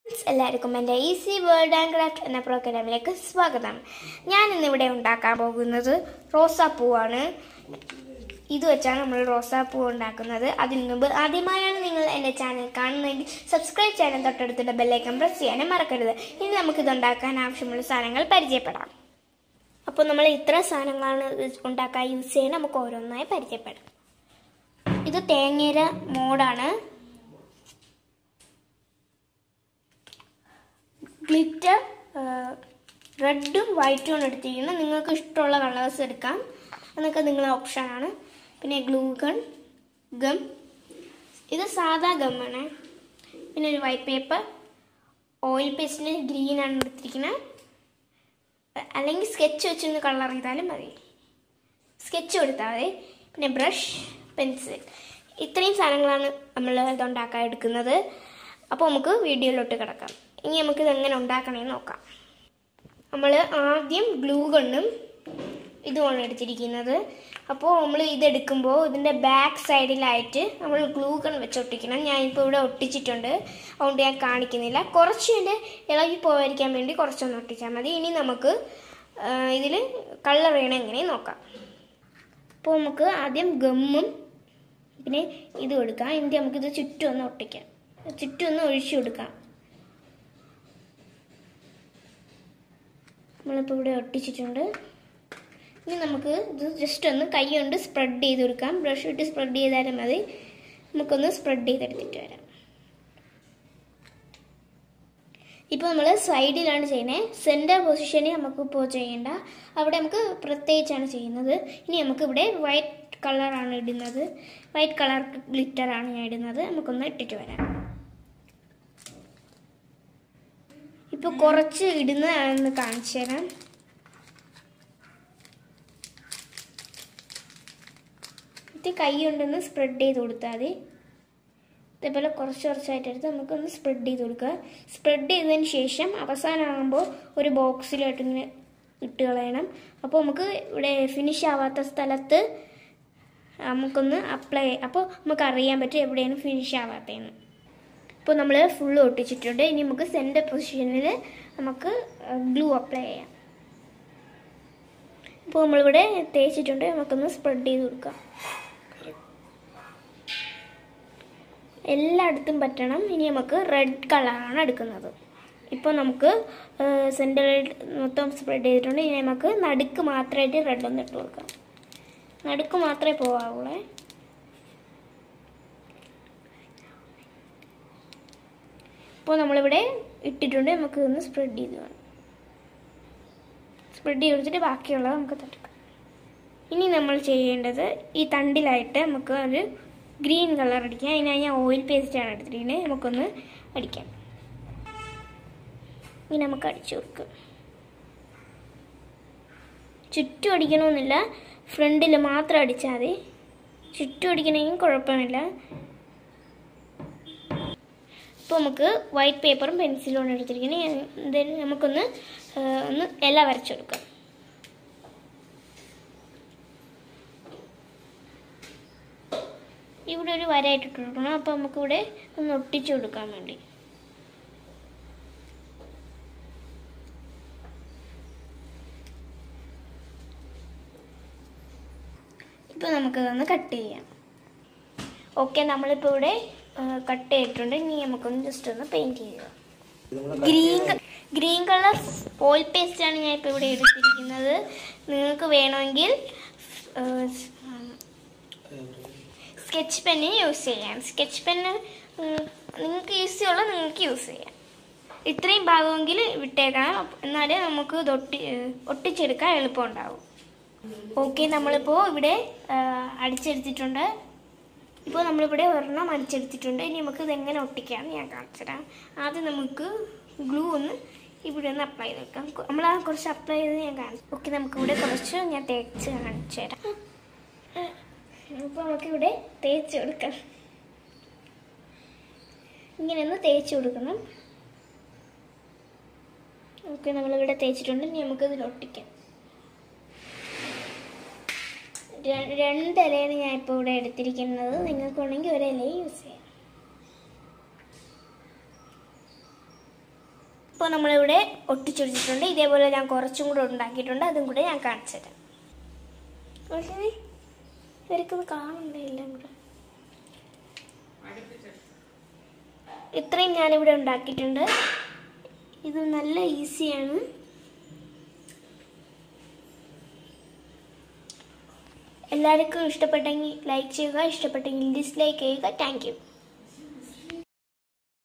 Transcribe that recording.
എല്ലാവർക്കും എൻ്റെ easy world and craft എന്ന പ്രോഗ്രാമിലേക്ക് സ്വാഗതം ഞാൻ ഇന്നിവിടെ ഉണ്ടാക്കാൻ പോകുന്നത് റോസാപ്പൂവാണ് ഇത് വെച്ചാണ് നമ്മൾ റോസാപ്പൂ ഉണ്ടാക്കുന്നത് അതിന് മുമ്പ് ആദ്യമായാണ് നിങ്ങൾ എൻ്റെ ചാനൽ കാണുന്നതെങ്കിൽ സബ്സ്ക്രൈബ് ചെയ്യാനും തൊട്ടടുത്തുള്ള ബെല്ലൈക്കൺ പ്രസ് ചെയ്യാനും മറക്കരുത് ഇനി നമുക്കിത് ഉണ്ടാക്കാൻ ആവശ്യമുള്ള സാധനങ്ങൾ പരിചയപ്പെടാം അപ്പോൾ നമ്മൾ ഇത്ര സാധനങ്ങളാണ് ഇത് ഉണ്ടാക്കാൻ യൂസ് ചെയ്യുന്നത് നമുക്ക് ഓരോന്നായി പരിചയപ്പെടാം ഇത് തേങ്ങയുടെ മോഡാണ് ഗ്ലിറ്റർ റെഡും വൈറ്റും ആണ് എടുത്തിരിക്കുന്നത് നിങ്ങൾക്ക് ഇഷ്ടമുള്ള കളേഴ്സ് എടുക്കാം അതൊക്കെ നിങ്ങളുടെ ഓപ്ഷനാണ് പിന്നെ ഗ്ലൂ ഗൺ ഗം ഇത് സാധാ ഗമ്മാണ് പിന്നെ ഒരു വൈറ്റ് പേപ്പർ ഓയിൽ പേസ്റ്റിന് ഗ്രീൻ ആണ് എടുത്തിരിക്കുന്നത് അല്ലെങ്കിൽ സ്കെച്ച് വെച്ചൊന്ന് കളർ ചെയ്താലും മതി സ്കെച്ച് കൊടുത്താൽ മതി പിന്നെ ബ്രഷ് പെൻസിൽ ഇത്രയും സാധനങ്ങളാണ് നമ്മൾ ഇതുണ്ടാക്കാൻ എടുക്കുന്നത് അപ്പോൾ നമുക്ക് വീഡിയോയിലോട്ട് കിടക്കാം ഇനി നമുക്ക് ഇതെങ്ങനെ ഉണ്ടാക്കണമെന്ന് നോക്കാം നമ്മൾ ആദ്യം ഗ്ലൂ ഗണ്ണും ഇതുമാണ് എടുത്തിരിക്കുന്നത് അപ്പോൾ നമ്മൾ ഇതെടുക്കുമ്പോൾ ഇതിൻ്റെ ബാക്ക് സൈഡിലായിട്ട് നമ്മൾ ഗ്ലൂ ഗൺ വെച്ച് ഒട്ടിക്കണം ഞാനിപ്പോൾ ഇവിടെ ഒട്ടിച്ചിട്ടുണ്ട് അതുകൊണ്ട് ഞാൻ കാണിക്കുന്നില്ല കുറച്ച് ഇതിൻ്റെ ഇളകി പോകാതിരിക്കാൻ വേണ്ടി കുറച്ചൊന്ന് ഒട്ടിച്ചാൽ മതി ഇനി നമുക്ക് ഇതിൽ കളർ ചെയ്യണം എങ്ങനെ നോക്കാം അപ്പോൾ നമുക്ക് ആദ്യം ഗമ്മും പിന്നെ ഇത് കൊടുക്കാം എന്നിട്ട് നമുക്കിത് ചുറ്റും ഒന്ന് ഒട്ടിക്കാം ചുറ്റും ഒന്ന് ഒഴിച്ചു കൊടുക്കാം നമ്മളിപ്പോൾ ഇവിടെ ഒട്ടിച്ചിട്ടുണ്ട് ഇനി നമുക്ക് ഇത് ജസ്റ്റ് ഒന്ന് കൈ കൊണ്ട് സ്പ്രെഡ് ചെയ്ത് കൊടുക്കാം ബ്രഷ് ഇട്ട് സ്പ്രെഡ് ചെയ്താലും മതി നമുക്കൊന്ന് സ്പ്രെഡ് ചെയ്തെടുത്തിട്ട് വരാം ഇപ്പോൾ നമ്മൾ സൈഡിലാണ് ചെയ്യുന്നത് സെൻറ്റർ പൊസിഷനിൽ നമുക്കിപ്പോൾ ചെയ്യേണ്ട അവിടെ നമുക്ക് പ്രത്യേകിച്ചാണ് ചെയ്യുന്നത് ഇനി നമുക്ക് ഇവിടെ വൈറ്റ് കളറാണ് ഇടുന്നത് വൈറ്റ് കളർ ഗ്ലിറ്ററാണ് ഞാൻ ഇടുന്നത് നമുക്കൊന്ന് ഇട്ടിട്ട് വരാം ഇപ്പോൾ കുറച്ച് ഇടുന്നതാണെന്ന് കാണിച്ചു തരാം ഇത് കൈ കൊണ്ടൊന്ന് സ്പ്രെഡ് ചെയ്ത് കൊടുത്താൽ മതി ഇതേപോലെ കുറച്ച് കുറച്ചായിട്ട് എടുത്ത് നമുക്കൊന്ന് സ്പ്രെഡ് ചെയ്ത് കൊടുക്കുക സ്പ്രെഡ് ചെയ്തതിന് ശേഷം അവസാനമാകുമ്പോൾ ഒരു ബോക്സിലോട്ട് ഇങ്ങനെ ഇട്ട് കളയണം അപ്പോൾ നമുക്ക് ഇവിടെ ഫിനിഷ് ആവാത്ത സ്ഥലത്ത് നമുക്കൊന്ന് അപ്ലൈ അപ്പോൾ നമുക്ക് അറിയാൻ പറ്റും എവിടെയാണ് ഫിനിഷ് ആവാത്തതെന്ന് ഇപ്പോൾ നമ്മൾ ഫുള്ള് ഒട്ടിച്ചിട്ടുണ്ട് ഇനി നമുക്ക് സെൻറ്റർ പൊസിഷനിൽ നമുക്ക് ഗ്ലൂ അപ്ലൈ ചെയ്യാം ഇപ്പോൾ നമ്മളിവിടെ തേച്ചിട്ടുണ്ട് നമുക്കൊന്ന് സ്പ്രെഡ് ചെയ്ത് കൊടുക്കാം എല്ലായിടത്തും പറ്റണം ഇനി നമുക്ക് റെഡ് കളറാണ് എടുക്കുന്നത് ഇപ്പോൾ നമുക്ക് സെൻറ്ററിൽ മൊത്തം സ്പ്രെഡ് ചെയ്തിട്ടുണ്ട് ഇനി നമുക്ക് നടുക്ക് മാത്രമായിട്ട് റെഡ് ഒന്ന് ഇട്ട് കൊടുക്കാം നടുക്ക് മാത്രമേ പോകാവുള്ളേ ഇപ്പോൾ നമ്മളിവിടെ ഇട്ടിട്ടുണ്ട് നമുക്ക് ഒന്ന് സ്പ്രെഡ് ചെയ്ത് വേണം സ്പ്രെഡ് ചെയ്ത് കൊടുത്തിട്ട് ബാക്കിയുള്ളത് നമുക്ക് തടുക്കാം ഇനി നമ്മൾ ചെയ്യേണ്ടത് ഈ തണ്ടിലായിട്ട് നമുക്ക് ഒരു ഗ്രീൻ കളർ അടിക്കാം അതിനായി ഞാൻ ഓയിൽ പേസ്റ്റാണ് എടുത്തിരിക്കുന്നത് നമുക്കൊന്ന് അടിക്കാം ഇനി നമുക്ക് അടിച്ചു കൊടുക്കാം ചുറ്റും അടിക്കണമെന്നില്ല ഫ്രണ്ടിൽ മാത്രം അടിച്ചാൽ മതി ചുറ്റും അടിക്കണമെങ്കിൽ കുഴപ്പമില്ല ഇപ്പോൾ നമുക്ക് വൈറ്റ് പേപ്പറും പെൻസിലുമാണ് എടുത്തിരിക്കുന്നത് എന്തായാലും നമുക്കൊന്ന് ഒന്ന് ഇല വരച്ചു കൊടുക്കാം ഇവിടെ ഒരു വരയായിട്ട് ഇട്ട് കൊടുക്കണം അപ്പോൾ നമുക്കിവിടെ ഒന്ന് ഒട്ടിച്ചു കൊടുക്കാൻ വേണ്ടി ഇപ്പോൾ നമുക്കതൊന്ന് കട്ട് ചെയ്യാം ഓക്കെ നമ്മളിപ്പോൾ ഇവിടെ കട്ട് ചെയ്തിട്ടുണ്ട് ഇനി നമുക്കൊന്ന് ജസ്റ്റ് ഒന്ന് പെയിൻറ്റ് ചെയ്യുക ഗ്രീൻ ഗ്രീൻ കളർ ഓയിൽ പേസ്റ്റാണ് ഞാൻ ഇപ്പോൾ ഇവിടെ എടുത്തിരിക്കുന്നത് നിങ്ങൾക്ക് വേണമെങ്കിൽ സ്കെച്ച് പെന്ന് യൂസ് ചെയ്യാം സ്കെച്ച് പെന്ന് നിങ്ങൾക്ക് ഈസിയുള്ള നിങ്ങൾക്ക് യൂസ് ചെയ്യാം ഇത്രയും ഭാഗമെങ്കിൽ വിട്ടേക്കണം എന്നാലേ നമുക്ക് ഇത് ഒട്ടി ഒട്ടിച്ചെടുക്കാൻ എളുപ്പമുണ്ടാവും ഓക്കെ നമ്മളിപ്പോൾ ഇവിടെ അടിച്ചെടുത്തിട്ടുണ്ട് ഇപ്പോൾ നമ്മളിവിടെ ഒരെണ്ണം അടിച്ചെടുത്തിട്ടുണ്ട് ഇനി നമുക്ക് ഇതെങ്ങനെ ഒട്ടിക്കാമെന്ന് ഞാൻ കാണിച്ചുതരാം ആദ്യം നമുക്ക് ഗ്ലൂ ഒന്ന് ഇവിടെ ഒന്ന് അപ്ലൈ ചെയ്ത് വെക്കാം നമ്മൾ ആ കുറച്ച് അപ്ലൈ ചെയ്ത് ഞാൻ കാണിച്ചു ഓക്കെ നമുക്കിവിടെ കുറച്ച് ഞാൻ തേച്ച് കാണിച്ചു തരാം അപ്പോൾ നമുക്കിവിടെ തേച്ച് കൊടുക്കാം ഇങ്ങനെ ഒന്ന് തേച്ച് കൊടുക്കണം ഓക്കെ നമ്മളിവിടെ തേച്ചിട്ടുണ്ട് ഇനി നമുക്കിതിൽ ഒട്ടിക്കാം രണ്ട് ഇലയാണ് ഞാൻ ഇപ്പോൾ ഇവിടെ എടുത്തിരിക്കുന്നത് നിങ്ങൾക്ക് വേണമെങ്കിൽ ഒരു ഇലയും യൂസ് ചെയ്യാം ഇപ്പോൾ നമ്മളിവിടെ ഒട്ടിച്ചൊടിച്ചിട്ടുണ്ട് ഇതേപോലെ ഞാൻ കുറച്ചും കൂടെ ഉണ്ടാക്കിയിട്ടുണ്ട് അതും കൂടെ ഞാൻ കാണിച്ചു തരാം പക്ഷേ ഇവർക്കൊന്ന് കാണണ്ടേ എല്ലാം കൂടെ ഇത്രയും ഞാനിവിടെ ഉണ്ടാക്കിയിട്ടുണ്ട് ഇത് നല്ല ഈസിയാണ് എല്ലാവർക്കും ഇഷ്ടപ്പെട്ടെങ്കിൽ ലൈക്ക് ചെയ്യുക ഇഷ്ടപ്പെട്ടെങ്കിൽ ഡിസ്ലൈക്ക് ചെയ്യുക താങ്ക് യു